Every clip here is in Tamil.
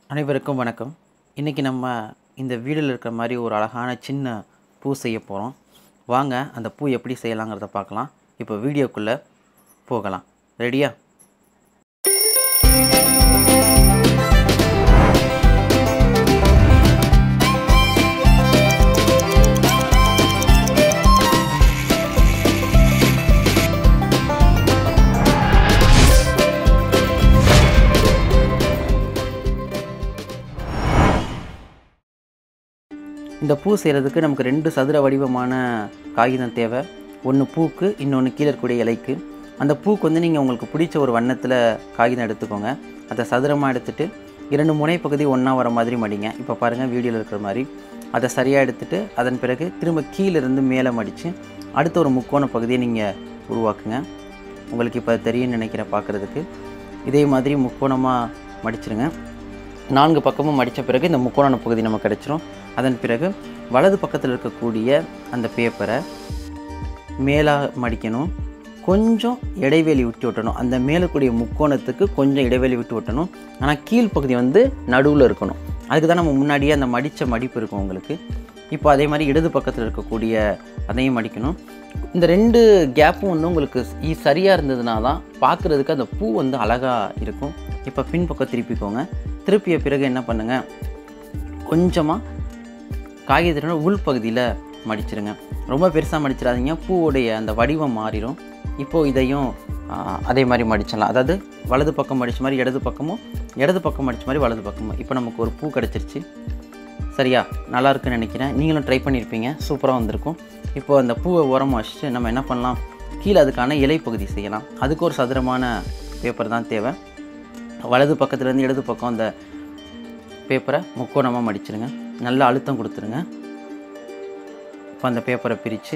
அனைவருக்கும் வணக்கம் இன்றைக்கி நம்ம இந்த வீடியோவில் இருக்கிற மாதிரி ஒரு அழகான சின்ன பூ செய்ய போகிறோம் வாங்க அந்த பூ எப்படி செய்யலாங்கிறத பார்க்கலாம் இப்போ வீடியோக்குள்ளே போகலாம் ரெடியா இந்த பூ செய்கிறதுக்கு நமக்கு ரெண்டு சதுர வடிவமான காகிதம் தேவை ஒன்று பூக்கு இன்னொன்று கீழே இருக்கக்கூடிய இலைக்கு அந்த பூக்கு வந்து நீங்கள் உங்களுக்கு பிடிச்ச ஒரு வண்ணத்தில் காகிதம் எடுத்துக்கோங்க அதை சதுரமாக எடுத்துகிட்டு இரண்டு முனை பகுதி ஒன்றா வர மாதிரி மடிங்க இப்போ பாருங்கள் வீடியோவில் இருக்கிற மாதிரி அதை சரியாக எடுத்துகிட்டு அதன் பிறகு திரும்ப கீழிருந்து மேலே மடித்து அடுத்த ஒரு முக்கோண பகுதியை நீங்கள் உருவாக்குங்க உங்களுக்கு இப்போ தெரியும்னு நினைக்கிறேன் பார்க்குறதுக்கு இதே மாதிரி முக்கோணமாக மடிச்சிருங்க நான்கு பக்கமும் மடித்த பிறகு இந்த முக்கோண பகுதி நமக்கு கிடச்சிரும் அதன் பிறகு வலது பக்கத்தில் இருக்கக்கூடிய அந்த பேப்பரை மேலாக மடிக்கணும் கொஞ்சம் இடைவெளி விட்டு விட்டணும் அந்த மேலக்கூடிய முக்கோணத்துக்கு கொஞ்சம் இடைவெளி விட்டு விட்டணும் ஆனால் கீழ்ப்பகுதி வந்து நடுவில் இருக்கணும் அதுக்கு தான் நம்ம முன்னாடியே அந்த மடித்த மடிப்பு இருக்கும் உங்களுக்கு இப்போ அதே மாதிரி இடது பக்கத்தில் இருக்கக்கூடிய அதையும் மடிக்கணும் இந்த ரெண்டு கேப்பும் வந்து உங்களுக்கு இ- சரியாக இருந்ததுனா தான் பார்க்குறதுக்கு அந்த பூ வந்து அழகாக இருக்கும் இப்போ பின்பக்கம் திருப்பிக்கோங்க திருப்பிய பிறகு என்ன பண்ணுங்கள் கொஞ்சமாக காகிதத்தோட உள் பகுதியில் மடிச்சிருங்க ரொம்ப பெருசாக மடிச்சிடாதீங்க பூவுடைய அந்த வடிவம் மாறிடும் இப்போது இதையும் ஆ, அதே மாதிரி மடிச்சிடலாம் அதாவது வலது பக்கம் மடித்த மாதிரி இடது பக்கமும் இடது பக்கம் மடித்த மாதிரி வலது பக்கமும் இப்போ நமக்கு ஒரு பூ கிடச்சிருச்சு சரியா நல்லா இருக்குன்னு நினைக்கிறேன் நீங்களும் ட்ரை பண்ணியிருப்பீங்க சூப்பராக வந்திருக்கும் இப்போ அந்த பூவை உரமாக வச்சுட்டு நம்ம என்ன பண்ணலாம் கீழே அதுக்கான இலை பகுதி செய்யலாம் அதுக்கு ஒரு சதுரமான பேப்பர் தான் தேவை வலது பக்கத்துலேருந்து இடது பக்கம் அந்த பேப்பரை முக்கோணமாக மடிச்சிருங்க நல்லா அழுத்தம் கொடுத்துருங்க இப்போ அந்த பேப்பரை பிரித்து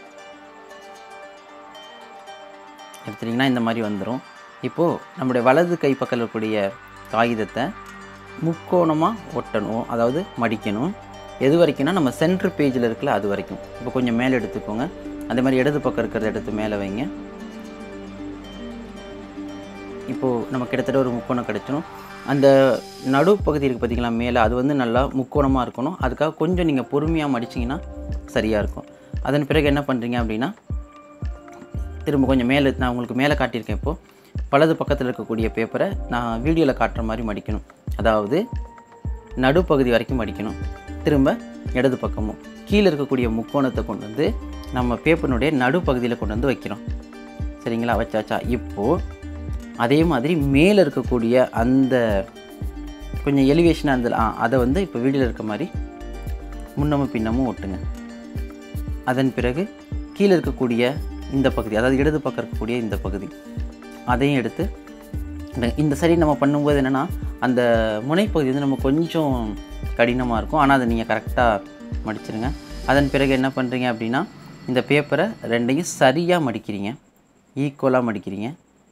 எடுத்துட்டிங்கன்னா இந்த மாதிரி வந்துடும் இப்போது நம்முடைய வலது கை பக்கத்தில் இருக்கக்கூடிய காகிதத்தை முக்கோணமாக ஒட்டணும் அதாவது மடிக்கணும் எது வரைக்கும்னா நம்ம சென்டர் பேஜில் இருக்குல்ல அது வரைக்கும் இப்போ கொஞ்சம் மேலே எடுத்துக்கோங்க அதே மாதிரி இடது பக்கம் இருக்கிறத எடுத்து மேலே வைங்க இப்போது நம்ம கிட்டத்தட்ட ஒரு முக்கோணம் கிடச்சிரும் அந்த நடுப்பகுதி இருக்குது பார்த்தீங்களா மேலே அது வந்து நல்லா முக்கோணமாக இருக்கணும் அதுக்காக கொஞ்சம் நீங்கள் பொறுமையாக மடிச்சிங்கன்னா சரியாக இருக்கும் அதன் பிறகு என்ன பண்ணுறீங்க அப்படின்னா திரும்ப கொஞ்சம் மேலே நான் உங்களுக்கு மேலே காட்டியிருக்கேன் இப்போது வலது பக்கத்தில் இருக்கக்கூடிய பேப்பரை நான் வீடியோவில் காட்டுற மாதிரி மடிக்கணும் அதாவது நடுப்பகுதி வரைக்கும் மடிக்கணும் திரும்ப இடது பக்கமும் கீழே இருக்கக்கூடிய முக்கோணத்தை கொண்டு வந்து நம்ம பேப்பரினுடைய நடுப்பகுதியில் கொண்டு வந்து வைக்கிறோம் சரிங்களா வச்சாச்சா இப்போது அதே மாதிரி மேலே இருக்கக்கூடிய அந்த கொஞ்சம் எலிவேஷனாக இருந்தது ஆ அதை வந்து இப்போ வீடியோவில் இருக்க மாதிரி முன்னமும் பின்னமும் ஒட்டுங்க அதன் பிறகு கீழே இருக்கக்கூடிய இந்த பகுதி அதாவது இடது பக்கம் இருக்கக்கூடிய இந்த பகுதி அதையும் எடுத்து இந்த- இந்த சரி நம்ம பண்ணும்போது என்னென்னா அந்த முனைப்பகுதி வந்து நம்ம கொஞ்சம் கடினமாக இருக்கும் ஆனால் அதை நீங்கள் கரெக்டாக மடிச்சிருங்க அதன் பிறகு என்ன பண்ணுறீங்க அப்படின்னா இந்த பேப்பரை ரெண்டையும் சரியாக மடிக்கிறீங்க ஈக்குவலாக மடிக்கிறீங்க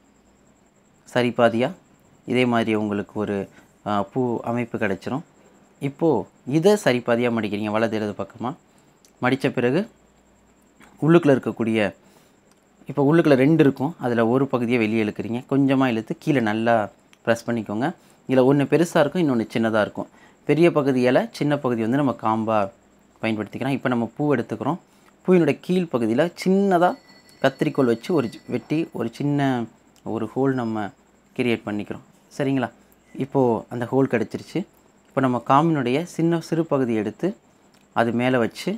சரி பாதியாக இதே மாதிரி உங்களுக்கு ஒரு ஆ, பூ அமைப்பு கிடச்சிரும் இப்போது இதை சரி பாதியாக மடிக்கிறீங்க வலது இடது பக்கமாக மடித்த பிறகு உள்ளுக்குள்ளே இருக்கக்கூடிய இப்போ உள்ளுக்குள்ளே ரெண்டு இருக்கும் அதில் ஒரு பகுதியை வெளியே இழுக்கிறீங்க கொஞ்சமாக இழுத்து கீழே நல்லா ப்ரெஸ் பண்ணிக்கோங்க இதில் ஒன்று பெருசாக இருக்கும் இன்னொன்று சின்னதாக இருக்கும் பெரிய பகுதியால் சின்ன பகுதி வந்து நம்ம காம்பாக பயன்படுத்திக்கிறோம் இப்போ நம்ம பூ எடுத்துக்கிறோம் பூவினுடைய கீழ் பகுதியில் சின்னதாக கத்திரிக்கோல் வச்சு ஒரு சி- வெட்டி ஒரு சின்ன ஒரு ஹோல் நம்ம கிரியேட் பண்ணிக்கிறோம் சரிங்களா இப்போது அந்த ஹோல் கிடச்சிருச்சு இப்போ நம்ம காம்பினுடைய சின்ன சிறு பகுதி எடுத்து அது மேலே வச்சு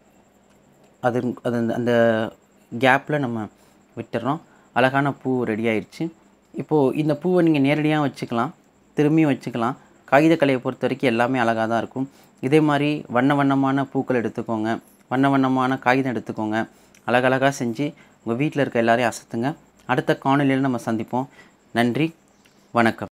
அது அது அந்த- அந்த கேப்பில் நம்ம விட்டுறோம் அழகான பூ ரெடி ஆயிடுச்சு இப்போது இந்த பூவை நீங்கள் நேரடியாக வச்சுக்கலாம் திரும்பியும் வச்சுக்கலாம் காகிதக்கலையை பொறுத்த வரைக்கும் எல்லாமே அழகாக தான் இருக்கும் இதே மாதிரி வண்ண வண்ணமான பூக்கள் எடுத்துக்கோங்க வண்ண வண்ணமான காகிதம் எடுத்துக்கோங்க அழகழகாக செஞ்சு உங்கள் வீட்டில் இருக்க எல்லாரையும் அசத்துங்க அடுத்த காணொலியில் நம்ம சந்திப்போம் நன்றி வணக்கம்